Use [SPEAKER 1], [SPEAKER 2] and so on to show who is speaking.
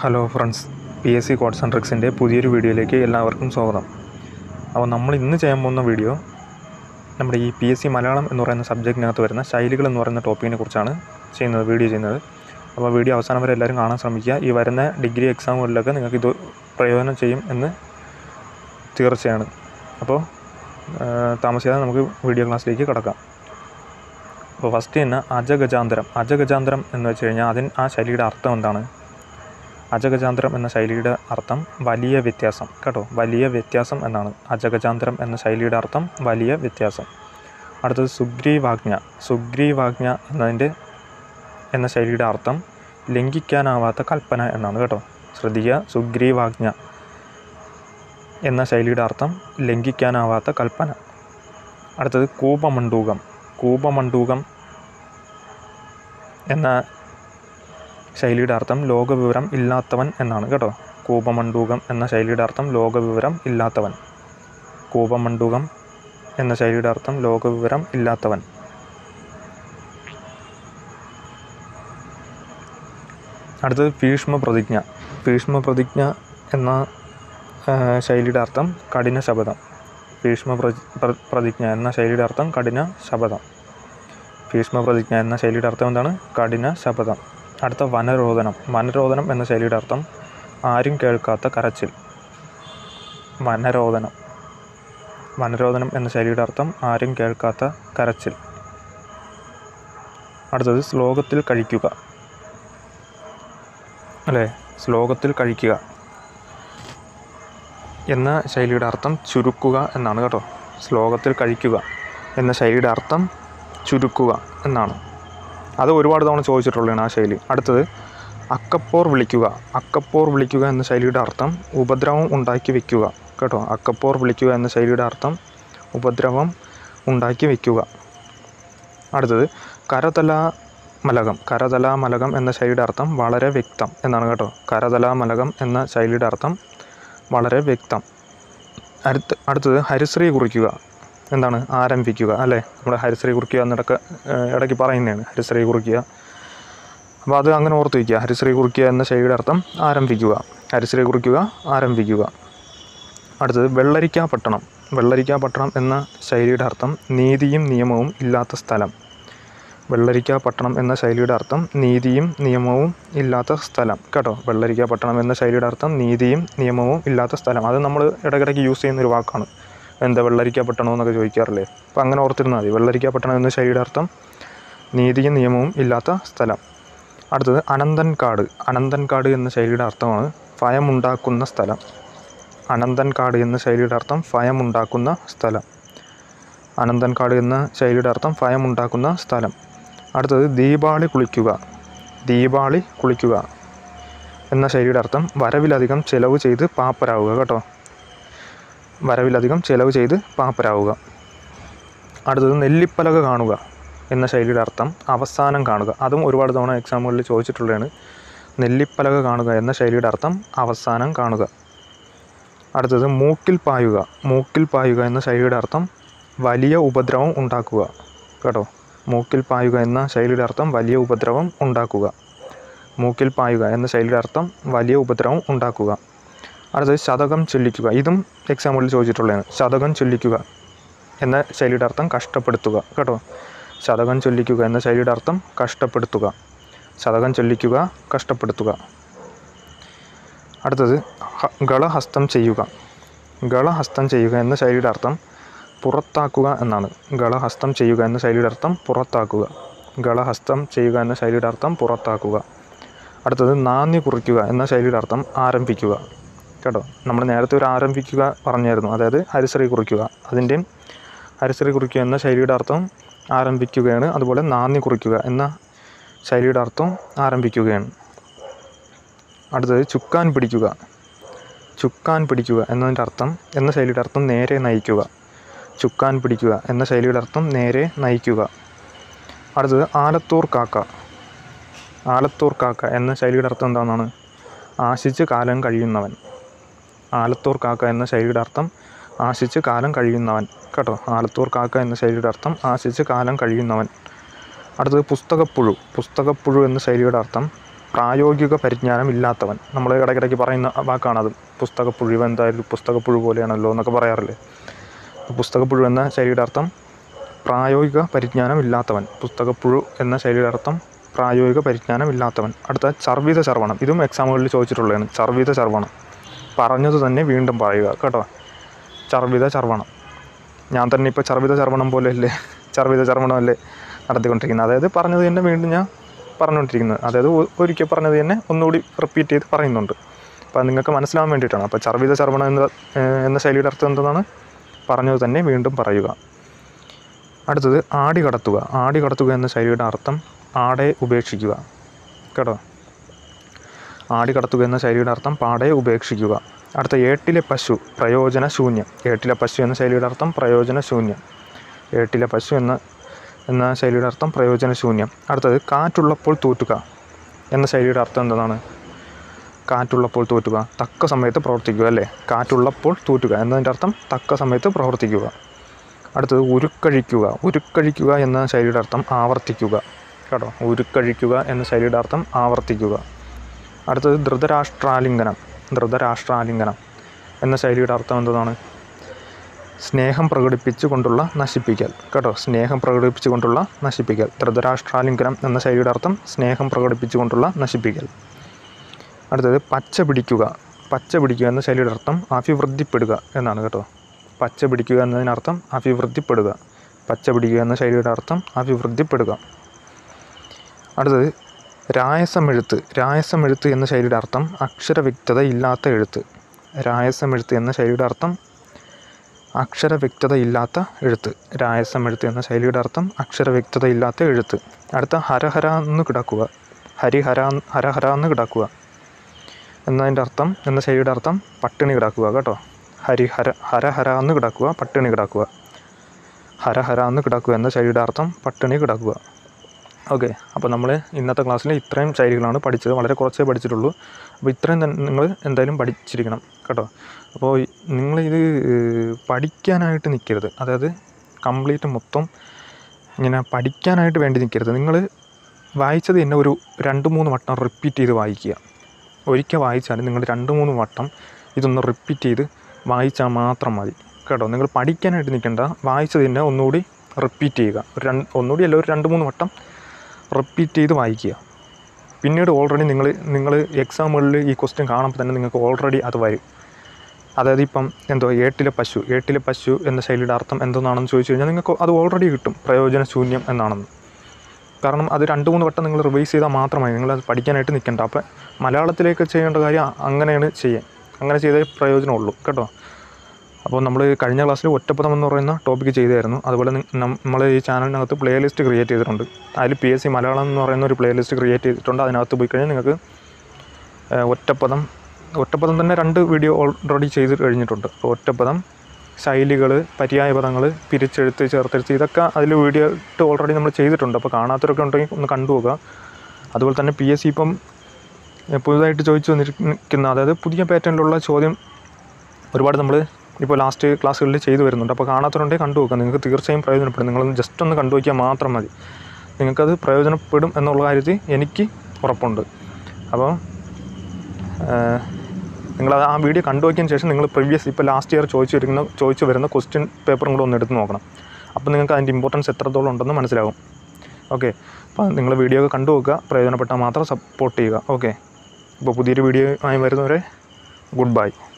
[SPEAKER 1] hello friends P S C codes and ട്രിക്സിൻ്റെ പുതിയൊരു വീഡിയോയിലേക്ക് എല്ലാവർക്കും സ്വാഗതം അപ്പോൾ നമ്മൾ ഇന്ന് ചെയ്യാൻ പോകുന്ന വീഡിയോ നമ്മുടെ ഈ പി എസ് സി മലയാളം എന്ന് പറയുന്ന സബ്ജക്റ്റിനകത്ത് വരുന്ന ശൈലികൾ എന്ന് പറയുന്ന ടോപ്പിക്കിനെ കുറിച്ചാണ് ചെയ്യുന്നത് വീഡിയോ ചെയ്യുന്നത് അപ്പോൾ വീഡിയോ അവസാനം വരെ എല്ലാവരും കാണാൻ ശ്രമിക്കുക ഈ വരുന്ന ഡിഗ്രി എക്സാമുകളിലൊക്കെ നിങ്ങൾക്ക് ഇത് പ്രയോജനം ചെയ്യും എന്ന് തീർച്ചയാണ് അപ്പോൾ ആ, താമസിയാതെ നമുക്ക് വീഡിയോ ക്ലാസ്സിലേക്ക് കിടക്കാം അപ്പോൾ ഫസ്റ്റ് തന്നെ അജഗജാന്തരം അജഗജാന്തരം എന്ന് വെച്ച് കഴിഞ്ഞാൽ അതിന് ആ ശൈലിയുടെ അർത്ഥം എന്താണ് അജഗജാന്തരം എന്ന ശൈലിയുടെ അർത്ഥം വലിയ വ്യത്യാസം കേട്ടോ വലിയ വ്യത്യാസം എന്നാണ് അജഗജാന്തരം എന്ന ശൈലിയുടെ അർത്ഥം വലിയ വ്യത്യാസം അടുത്തത് സുഗ്രീവാജ്ഞ സുഗ്രീവാജ്ഞ എന്നതിൻ്റെ എന്ന ശൈലിയുടെ അർത്ഥം ലംഘിക്കാനാവാത്ത കൽപ്പന എന്നാണ് കേട്ടോ ശ്രദ്ധിക്കുക സുഗ്രീവാജ്ഞ എന്ന ശൈലിയുടെ അർത്ഥം ലംഘിക്കാനാവാത്ത കൽപ്പന അടുത്തത് കൂപമണ്ഡൂകം കൂപമണ്ഡൂകം എന്ന ശൈലിയുടെ അർത്ഥം ലോകവിവരം ഇല്ലാത്തവൻ എന്നാണ് കേട്ടോ കൂപമണ്ഡൂകം എന്ന ശൈലിയുടെ അർത്ഥം ലോകവിവരം ഇല്ലാത്തവൻ കൂപമണ്ഡൂകം എന്ന ശൈലിയുടെ അർത്ഥം ലോകവിവരം ഇല്ലാത്തവൻ അടുത്തത് ഭീഷ്മ പ്രതിജ്ഞ ഭീഷ്മ പ്രതിജ്ഞ എന്ന ആ, ശൈലിയുടെ അർത്ഥം കഠിന ശപഥം ഭീഷ്മ പ്രതി- പ്ര- പ്രതിജ്ഞ എന്ന ശൈലിയുടെ അർത്ഥം കഠിന ശപഥം ഭീഷ്മ പ്രതിജ്ഞ എന്ന ശൈലിയുടെ അർത്ഥം എന്താണ് കഠിന ശപഥം അടുത്ത വനരോധനം വനരോധനം എന്ന ശൈലിയുടെ അർത്ഥം ആരും കേൾക്കാത്ത കരച്ചിൽ വനരോധനം വനരോധനം എന്ന ശൈലിയുടെ അർത്ഥം ആരും കേൾക്കാത്ത കരച്ചിൽ അടുത്തത് ശ്ലോകത്തിൽ കഴിക്കുക അല്ലേ ശ്ലോകത്തിൽ കഴിക്കുക എന്ന ശൈലിയുടെ അർത്ഥം ചുരുക്കുക എന്നാണ് കേട്ടോ ശ്ലോകത്തിൽ കഴിക്കുക എന്ന ശൈലിയുടെ അർത്ഥം ചുരുക്കുക എന്നാണ് അത് ഒരുപാട് തവണ ചോദിച്ചിട്ടുള്ളതാണ് ആ ശൈലി അടുത്തത് അക്കപ്പോർ വിളിക്കുക അക്കപ്പോർ വിളിക്കുക എന്ന ശൈലിയുടെ അർത്ഥം ഉപദ്രവം ഉണ്ടാക്കി വെക്കുക കേട്ടോ അക്കപ്പോർ വിളിക്കുക എന്ന ശൈലിയുടെ അർത്ഥം ഉപദ്രവം ഉണ്ടാക്കി വെക്കുക അടുത്തത് കരതലാമലകം കരതലാമലകം എന്ന ശൈലിയുടെ അർത്ഥം വളരെ വ്യക്തം എന്നാണ് കേട്ടോ കരതലാമലകം എന്ന ശൈലിയുടെ അർത്ഥം വളരെ വ്യക്തം അടുത്ത് അടുത്തത് ഹരിശ്രീ കുറിക്കുക എന്താണ് ആരംഭിക്കുക അല്ലേ നമ്മുടെ ഹരിശ്രീ കുറിക്കുക എന്നിടക്ക് ഏഹ്, ഇടയ്ക്ക് പറയുന്നതാണ് ഹരിശ്രീ കുറിക്കുക അപ്പോൾ അത് അങ്ങനെ ഓർത്ത് വയ്ക്കുക ഹരിശ്രീ കുറിക്കുക എന്ന ശൈലിയുടെ അർത്ഥം ആരംഭിക്കുക ഹരിശ്രീ കുറിക്കുക ആരംഭിക്കുക അടുത്തത് വെള്ളരിക്കാപട്ടണം വെള്ളരിക്കാപട്ടണം എന്ന ശൈലിയുടെ അർത്ഥം നീതിയും നിയമവും ഇല്ലാത്ത സ്ഥലം വെള്ളരിക്കാപട്ടണം എന്ന ശൈലിയുടെ അർത്ഥം നീതിയും നിയമവും ഇല്ലാത്ത സ്ഥലം കേട്ടോ വെള്ളരിക്കാപട്ടണം എന്ന ശൈലിയുടെ അർത്ഥം നീതിയും നിയമവും ഇല്ലാത്ത സ്ഥലം അത് നമ്മൾ ഇടയ്ക്കിടയ്ക്ക് യൂസ് ചെയ്യുന്ന ഒരു വാക്കാണ് എന്താ വെള്ളരിക്കാപട്ടണം എന്നൊക്കെ ചോദിക്കാറില്ലേ അപ്പോൾ അങ്ങനെ ഓർത്തിരുന്നാൽ മതി വെള്ളരിക്കാപട്ടണം എന്ന ശൈലിയുടെ അർത്ഥം നീതിയും നിയമവും ഇല്ലാത്ത സ്ഥലം അടുത്തത് അനന്തൻകാട് അനന്തൻകാട് എന്ന ശൈലിയുടെ അർത്ഥമാണ് ഭയമുണ്ടാക്കുന്ന സ്ഥലം അനന്തൻകാട് എന്ന ശൈലിയുടെ അർത്ഥം ഭയമുണ്ടാക്കുന്ന സ്ഥലം അനന്തൻകാട് എന്ന ശൈലിയുടെ അർത്ഥം ഭയമുണ്ടാക്കുന്ന സ്ഥലം അടുത്തത് ദീപാളി കുളിക്കുക ദീപാളി കുളിക്കുക എന്ന ശൈലിയുടെ അർത്ഥം വരവിലധികം ചിലവ് ചെയ്ത് പാപ്പരാവുക കേട്ടോ വരവിലധികം ചിലവ് ചെയ്ത് പാപ്പരാവുക അടുത്തത് നെല്ലിപ്പലക കാണുക എന്ന ശൈലിയുടെ അർത്ഥം അവസാനം കാണുക അതും ഒരുപാട് തവണ എക്സാമുകളിൽ ചോദിച്ചിട്ടുള്ളതാണ് നെല്ലിപ്പലക കാണുക എന്ന ശൈലിയുടെ അർത്ഥം അവസാനം കാണുക അടുത്തത് മൂക്കിൽ പായുക മൂക്കിൽ പായുക എന്ന ശൈലിയുടെ അർത്ഥം വലിയ ഉപദ്രവം ഉണ്ടാക്കുക കേട്ടോ മൂക്കിൽ പായുക എന്ന ശൈലിയുടെ അർത്ഥം വലിയ ഉപദ്രവം ഉണ്ടാക്കുക മൂക്കിൽ പായുക എന്ന ശൈലിയുടെ അർത്ഥം വലിയ ഉപദ്രവം ഉണ്ടാക്കുക അടുത്തത് ശതകം ചൊല്ലിക്കുക ഇതും എക്സാമ്പിളിൽ ചോദിച്ചിട്ടുള്ളതാണ് ശതകം ചൊല്ലിക്കുക എന്ന ശൈലിയുടെ അർത്ഥം കഷ്ടപ്പെടുത്തുക കേട്ടോ ശതകം ചൊല്ലിക്കുക എന്ന ശൈലിയുടെ അർത്ഥം കഷ്ടപ്പെടുത്തുക ശതകം ചൊല്ലിക്കുക കഷ്ടപ്പെടുത്തുക അടുത്തത് ഹ- ഗളഹസ്തം ചെയ്യുക ഗളഹസ്തം ചെയ്യുക എന്ന ശൈലിയുടെ അർത്ഥം പുറത്താക്കുക എന്നാണ് ഗളഹസ്തം ചെയ്യുക എന്ന ശൈലിയുടെ അർത്ഥം പുറത്താക്കുക ഗളഹസ്തം ചെയ്യുക എന്ന ശൈലിയുടെ അർത്ഥം പുറത്താക്കുക അടുത്തത് നാന്ദി കുറിക്കുക എന്ന ശൈലിയുടെ അർത്ഥം ആരംഭിക്കുക കേട്ടോ നമ്മൾ നേരത്തെ ഒരു ആരംഭിക്കുക പറഞ്ഞായിരുന്നു അതായത് ഹരിശ്രീ കുറിക്കുക അതിൻ്റെയും ഹരിശ്രീ കുറിക്കുക എന്ന ശൈലിയുടെ അർത്ഥം ആരംഭിക്കുകയാണ് അതുപോലെ നാന്ദി കുറിക്കുക എന്ന ശൈലിയുടെ അർത്ഥം ആരംഭിക്കുകയാണ് അടുത്തത് ചുക്കാൻ പിടിക്കുക ചുക്കാൻ പിടിക്കുക എന്നതിൻ്റെ അർത്ഥം എന്ന ശൈലിയുടെ അർത്ഥം നേരെ നയിക്കുക ചുക്കാൻ പിടിക്കുക എന്ന ശൈലിയുടെ അർത്ഥം നേരെ നയിക്കുക അടുത്തത് ആലത്തൂർ കാക്ക ആലത്തൂർ കാക്ക എന്ന ശൈലിയുടെ അർത്ഥം എന്താണെന്നാണ് ആശിച്ച് കാലം കഴിയുന്നവൻ ആലത്തൂർ കാക്ക എന്ന ശൈലിയുടെ അർത്ഥം ആശിച്ച് കാലം കഴിയുന്നവൻ കേട്ടോ ആലത്തൂർ കാക്ക എന്ന ശൈലിയുടെ അർത്ഥം ആശിച്ച് കാലം കഴിയുന്നവൻ അടുത്തത് പുസ്തകപ്പുഴു പുസ്തകപ്പുഴു എന്ന ശൈലിയുടെ അർത്ഥം പ്രായോഗിക പരിജ്ഞാനം ഇല്ലാത്തവൻ നമ്മൾ ഇടയ്ക്കിടയ്ക്ക് പറയുന്ന വാക്കാണത് പുസ്തകപ്പുഴു എന്തായാലും പുസ്തകപ്പുഴു പോലെയാണല്ലോ എന്നൊക്കെ പറയാറില്ലേ പുസ്തകപ്പുഴു എന്ന ശൈലിയുടെ അർത്ഥം പ്രായോഗിക പരിജ്ഞാനം ഇല്ലാത്തവൻ പുസ്തകപ്പുഴു എന്ന ശൈലിയുടെ അർത്ഥം പ്രായോഗിക പരിജ്ഞാനം ഇല്ലാത്തവൻ അടുത്ത ചർവിത ചർവണം ഇതും എക്സാമുകളിൽ ചോദിച്ചിട്ടുള്ളതാണ് ചർവിത ചർവണം പറഞ്ഞത് തന്നെ വീണ്ടും പറയുക കേട്ടോ ചർവിത ചർവണം ഞാൻ തന്നെ ഇപ്പോൾ ചർവിത ചർവണം പോലെയല്ലേ ചർവിത ചർവണമല്ലേ നടത്തിക്കൊണ്ടിരിക്കുന്നത് അതായത് പറഞ്ഞത് തന്നെ വീണ്ടും ഞാൻ പറഞ്ഞുകൊണ്ടിരിക്കുന്നത് അതായത് ഒ- ഒരിക്കൽ പറഞ്ഞത് തന്നെ ഒന്നുകൂടി റിപ്പീറ്റ് ചെയ്ത് പറയുന്നുണ്ട് അപ്പോൾ അത് നിങ്ങൾക്ക് മനസ്സിലാവാൻ വേണ്ടിയിട്ടാണ് അപ്പോൾ ചർവിത ചർവണം എന്ന ഏഹ് എന്ന ശൈലിയുടെ അർത്ഥം എന്താണ് പറഞ്ഞത് തന്നെ വീണ്ടും പറയുക അടുത്തത് ആടി കടത്തുക ആടി കടത്തുക എന്ന ശൈലിയുടെ അർത്ഥം ആടെ ഉപേക്ഷിക്കുക കേട്ടോ ആടി കടത്തുക എന്ന ശൈലിയുടെ അർത്ഥം പാടെ ഉപേക്ഷിക്കുക അടുത്ത ഏട്ടിലെ പശു പ്രയോജന ശൂന്യം ഏട്ടിലെ പശു എന്ന ശൈലിയുടെ അർത്ഥം പ്രയോജന ശൂന്യം ഏട്ടിലെ പശു എന്ന എന്ന ശൈലിയുടെ അർത്ഥം പ്രയോജന ശൂന്യം അടുത്തത് കാറ്റുള്ളപ്പോൾ തൂറ്റുക എന്ന ശൈലിയുടെ അർത്ഥം എന്താണ് കാറ്റുള്ളപ്പോൾ തൂറ്റുക തക്ക സമയത്ത് പ്രവർത്തിക്കുക അല്ലേ കാറ്റുള്ളപ്പോൾ തൂറ്റുക എന്നതിൻ്റെ അർത്ഥം തക്ക സമയത്ത് പ്രവർത്തിക്കുക അടുത്തത് ഉരുക്കഴിക്കുക ഉരുക്കഴിക്കുക എന്ന ശൈലിയുടെ അർത്ഥം ആവർത്തിക്കുക കേട്ടോ ഉരുക്കഴിക്കുക എന്ന ശൈലിയുടെ അർത്ഥം ആവർത്തിക്കുക അടുത്തത് ധൃതരാഷ്ട്രാലിംഗനം ധൃതരാഷ്ട്രാലിംഗനം എന്ന ശൈലിയുടെ അർത്ഥം എന്താണ് സ്നേഹം പ്രകടിപ്പിച്ചുകൊണ്ടുള്ള നശിപ്പിക്കൽ കേട്ടോ സ്നേഹം പ്രകടിപ്പിച്ചുകൊണ്ടുള്ള നശിപ്പിക്കൽ ധൃതരാഷ്ട്രാലിംഗനം എന്ന ശൈലിയുടെ അർത്ഥം സ്നേഹം പ്രകടിപ്പിച്ചുകൊണ്ടുള്ള നശിപ്പിക്കൽ അടുത്തത് പച്ച പിടിക്കുക പച്ച പിടിക്കുക എന്ന ശൈലിയുടെ അർത്ഥം അഭിവൃദ്ധിപ്പെടുക എന്നാണ് കേട്ടോ പച്ച പിടിക്കുക എന്നതിനർത്ഥം അഭിവൃദ്ധിപ്പെടുക പച്ച പിടിക്കുക എന്ന ശൈലിയുടെ അർത്ഥം അഭിവൃദ്ധിപ്പെടുക അടുത്തത് രായസമെഴുത്ത് രായസമെഴുത്ത് എന്ന ശൈലിയുടെ അർത്ഥം അക്ഷരവ്യക്തത ഇല്ലാത്ത എഴുത്ത് രായസമെഴുത്ത് എന്ന ശൈലിയുടെ അർത്ഥം അക്ഷരവ്യക്തത ഇല്ലാത്ത എഴുത്ത് രായസമെഴുത്ത് എന്ന ശൈലിയുടെ അർത്ഥം അക്ഷരവ്യക്തത ഇല്ലാത്ത എഴുത്ത് അടുത്ത ഹരഹര എന്ന് കിടക്കുക ഹരിഹര ഹരഹര എന്ന് കിടക്കുക എന്നതിൻ്റെ അർത്ഥം എന്ന ശൈലിയുടെ അർത്ഥം പട്ടിണി കിടക്കുക കേട്ടോ ഹരിഹര ഹരഹര എന്ന് കിടക്കുക പട്ടിണി കിടക്കുക ഹരഹര എന്ന് കിടക്കുക എന്ന ശൈലിയുടെ അർത്ഥം പട്ടിണി കിടക്കുക ഓക്കെ അപ്പോൾ നമ്മൾ ഇന്നത്തെ ക്ലാസ്സിൽ ഇത്രയും ശൈലികളാണ് പഠിച്ചത് വളരെ കുറച്ചേ പഠിച്ചിട്ടുള്ളൂ അപ്പോൾ ഇത്രയും തന്നെ നിങ്ങൾ എന്തായാലും പഠിച്ചിരിക്കണം കേട്ടോ അപ്പോൾ നിങ്ങൾ ഇത് പഠിക്കാനായിട്ട് നിൽക്കരുത് അതായത് കംപ്ലീറ്റ് മൊത്തം ഇങ്ങനെ പഠിക്കാനായിട്ട് വേണ്ടി നിൽക്കരുത് നിങ്ങൾ വായിച്ചത് തന്നെ ഒരു രണ്ട് മൂന്ന് വട്ടം റിപ്പീറ്റ് ചെയ്ത് വായിക്കുക ഒരിക്കൽ വായിച്ചാൽ നിങ്ങൾ രണ്ട് മൂന്ന് വട്ടം ഇതൊന്ന് റിപ്പീറ്റ് ചെയ്ത് വായിച്ചാൽ മാത്രം മതി കേട്ടോ നിങ്ങൾ പഠിക്കാനായിട്ട് നിൽക്കേണ്ട വായിച്ചത് തന്നെ ഒന്നുകൂടി റിപ്പീറ്റ് ചെയ്യുക ഒരു രണ്ട് ഒന്നുകൂടി അല്ല ഒരു രണ്ട് മൂന്ന് വട്ടം റിപ്പീറ്റ് ചെയ്ത് വായിക്കുക പിന്നീട് ഓൾറെഡി നിങ്ങൾ നിങ്ങൾ എക്സാമുകളിൽ ഈ ക്വസ്റ്റ്യൻ കാണുമ്പോൾ തന്നെ നിങ്ങൾക്ക് ഓൾറെഡി അത് വരും അതായത് ഇപ്പം എന്തോ ഏട്ടിലെ പശു ഏട്ടിലെ പശു എന്ന ശൈലിയുടെ അർത്ഥം എന്തെന്നാണെന്ന് ചോദിച്ചു കഴിഞ്ഞാൽ നിങ്ങൾക്ക് അത് ഓൾറെഡി കിട്ടും പ്രയോജന ശൂന്യം എന്നാണെന്ന് കാരണം അത് രണ്ട് മൂന്ന് വട്ടം നിങ്ങൾ റിവൈസ് ചെയ്താൽ മാത്രമായി നിങ്ങൾ അത് പഠിക്കാനായിട്ട് നിൽക്കേണ്ട അപ്പം മലയാളത്തിലേക്ക് ചെയ്യേണ്ട കാര്യം അങ്ങനെയാണ് ചെയ്യാൻ അങ്ങനെ ചെയ്തേ പ്രയോജനമുള്ളൂ കേട്ടോ അപ്പോൾ നമ്മൾ കഴിഞ്ഞ ക്ലാസ്സിൽ ഒറ്റപ്പദം എന്ന് പറയുന്ന ടോപ്പിക്ക് ചെയ്തായിരുന്നു അതുപോലെ നമ്മൾ ഈ ചാനലിനകത്ത് പ്ലേ ലിസ്റ്റ് ക്രിയേറ്റ് ചെയ്തിട്ടുണ്ട് അതിൽ പി എസ് സി മലയാളം എന്ന് പറയുന്ന ഒരു പ്ലേ ലിസ്റ്റ് ക്രിയേറ്റ് ചെയ്തിട്ടുണ്ട് അതിനകത്ത് പോയി കഴിഞ്ഞാൽ നിങ്ങൾക്ക് ഏഹ്, ഒറ്റപ്പദം ഒറ്റപ്പദം തന്നെ രണ്ട് വീഡിയോ ഓൾറെഡി ചെയ്ത് കഴിഞ്ഞിട്ടുണ്ട് അപ്പോൾ ഒറ്റപ്പദം ശൈലികൾ പര്യായ പദങ്ങൾ പിരിച്ചെഴുത്ത് ചേർത്തെഴുത്ത് ഇതൊക്കെ അതിൽ വീഡിയോ ഇട്ട് ഓൾറെഡി നമ്മൾ ചെയ്തിട്ടുണ്ട് അപ്പോൾ കാണാത്തവരൊക്കെ ഉണ്ടെങ്കിൽ ഒന്ന് കണ്ടു നോക്കുക അതുപോലെ തന്നെ പി എസ് സി ഇപ്പം ഏഹ്, പുതുതായിട്ട് ചോദിച്ചു വന്നിരിക്കുന്ന അതായത് പുതിയ പാറ്റേണിലുള്ള ചോദ്യം ഒരുപാട് നമ്മൾ ഇപ്പോൾ ലാസ്റ്റ് ക്ലാസ്സുകളിൽ ചെയ്തു വരുന്നുണ്ട് അപ്പോൾ കാണാത്തവരുണ്ടെങ്കിൽ കണ്ടു നോക്കുക നിങ്ങൾക്ക് തീർച്ചയായും പ്രയോജനപ്പെടും നിങ്ങളൊന്ന് ജസ്റ്റ് ഒന്ന് കണ്ടു നോക്കിയാൽ മാത്രം മതി നിങ്ങൾക്കത് പ്രയോജനപ്പെടും എന്നുള്ള കാര്യത്തിൽ എനിക്ക് ഉറപ്പുണ്ട് അപ്പോൾ നിങ്ങൾ ആ വീഡിയോ കണ്ടു നോക്കിയതിന് ശേഷം നിങ്ങൾ പ്രീവിയസ് ഇപ്പോൾ ലാസ്റ്റ് ഇയർ ചോദിച്ചു വരുന്ന ചോദിച്ചു വരുന്ന ക്വസ്റ്റ്യൻ പേപ്പറും കൂടെ ഒന്ന് എടുത്ത് നോക്കണം അപ്പോൾ നിങ്ങൾക്ക് അതിൻ്റെ ഇമ്പോർട്ടൻസ് എത്രത്തോളം ഉണ്ടെന്ന് മനസ്സിലാവും ഓക്കെ അപ്പോൾ നിങ്ങൾ വീഡിയോ ഒക്കെ കണ്ടു നോക്കുക പ്രയോജനപ്പെട്ടാൽ മാത്രം സപ്പോർട്ട് ചെയ്യുക ഓക്കെ ഇപ്പോൾ പുതിയൊരു വീഡിയോ ആയി വരുന്നവരെ ഗുഡ് ബൈ